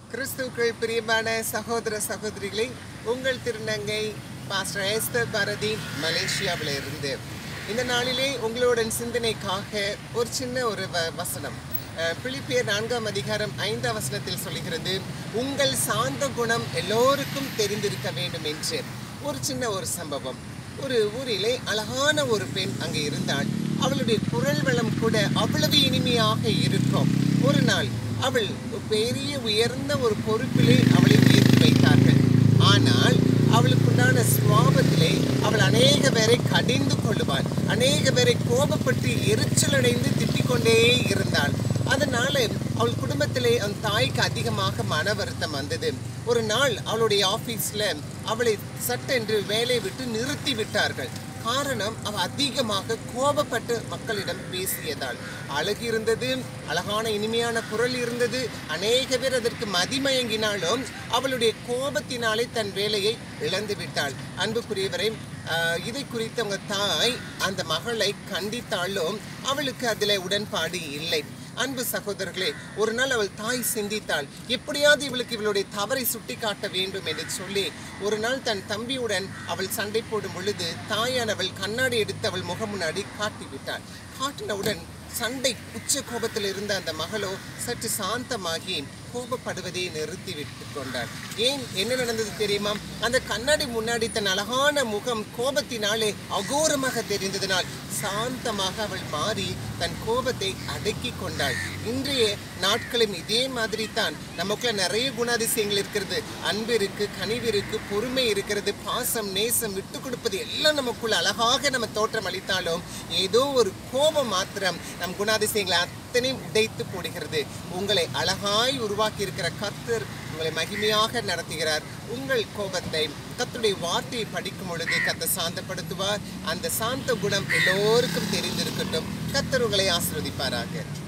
கிறிஸ்துவுக்குள் பிரியமான சகோதர சகோதரிகளை உங்கள் திருநங்கை பாஸ்டர் ஏஸ்தர் பாரதி மலேசியாவில் இருந்து இந்த நாளிலே உங்களுடன் சிந்தனைக்காக ஒரு சின்ன ஒரு வ- வசனம் அஹ், பிலிப்பியர் நான்காம் அதிகாரம் ஐந்தாம் வசனத்தில் சொல்லுகிறது உங்கள் சாந்த குணம் எல்லோருக்கும் தெரிந்திருக்க வேண்டும் என்று ஒரு சின்ன ஒரு சம்பவம் ஒரு ஊரிலே அழகான ஒரு பெண் அங்கே இருந்தாள் அவளுடைய குரல் வளம் கூட அவ்வளவு இனிமையாக இருக்கும் ஒரு நாள் அவள் பெரிய உயர்ந்த ஒரு பொறுப்பிலே அவளை உயர்த்தி வைத்தார்கள் ஆனால் அவளுக்குண்டான சுவாபத்திலே அவள் அநேக பேரை கடிந்து கொள்ளுவாள் அநேக பேரை கோபப்பட்டு எரிச்சலடைந்து திட்டிக் கொண்டே இருந்தாள் அதனால அவள் குடும்பத்திலே அந்த தாய்க்கு அதிகமாக மன வருத்தம் வந்தது ஒரு நாள் அவளுடைய ஆபீஸ்ல அவளை சட்டென்று வேலையை விட்டு நிறுத்தி விட்டார்கள் காரணம் அவ அதிகமாக கோபப்பட்டு மக்களிடம் பேசியதால் அழகு இருந்தது அழகான இனிமையான குரல் இருந்தது அநேக பேர் அதற்கு மதிமயங்கினாலும் அவளுடைய கோபத்தினாலே தன் வேலையை இழந்து விட்டாள் அன்புக்குரியவரை ஆஹ், இதை குறித்து அவங்க தாய் அந்த மகளை கண்டித்தாலும் அவளுக்கு அதில் உடன்பாடு இல்லை அன்பு சகோதரர்களே ஒரு நாள் அவள் தாய் சிந்தித்தாள் எப்படியாவது இவளுக்கு இவளுடைய தவறை சுட்டிக்காட்ட வேண்டும் என்று சொல்லி ஒரு நாள் தன் தம்பியுடன் அவள் சண்டை போடும் பொழுது தாயானவள் கண்ணாடி எடுத்து அவள் முகம் முன்னாடி காட்டிவிட்டாள் காட்டினவுடன் சண்டை உச்ச கோபத்தில் இருந்த அந்த மகளோ சற்று சாந்தமாகி கோபப்படுவதை நிறுத்தி விட்டு கொண்டாள் ஏன் என்ன நடந்தது தெரியுமா அந்த கண்ணாடி முன்னாடி தன் அழகான முகம் கோபத்தினாலே அகோரமாக தெரிந்ததினால் சாந்தமாக அவள் மாறி தன் கோபத்தை அடக்கி கொண்டாள் இன்றைய நாட்களும் இதே மாதிரி தான் நமக்குள்ள நிறைய குணாதிசயங்கள் இருக்கிறது அன்பு இருக்கு கனிவு இருக்கு பொறுமை இருக்கிறது பாசம் நேசம் விட்டு கொடுப்பது எல்லாம் நமக்குள்ள அழகாக நம்ம தோற்றம் அளித்தாலும் ஏதோ ஒரு கோபம் மாத்திரம் நம் குணாதிசயங்களை அத்தனையும் உடைத்து போடுகிறது உங்களை அழகாய் உருவாக்கி இருக்கிற கர்த்தர் உங்களை மகிமையாக நடத்துகிறார் உங்கள் கோபத்தை கர்த்தருடைய வார்த்தையை படிக்கும் பொழுது கர்த்தர் சாந்தப்படுத்துவார் அந்த சாந்த குணம் எல்லோருக்கும் தெரிந்திருக்கட்டும் கர்த்தர் உங்களை ஆசிர்வதிப்பாராக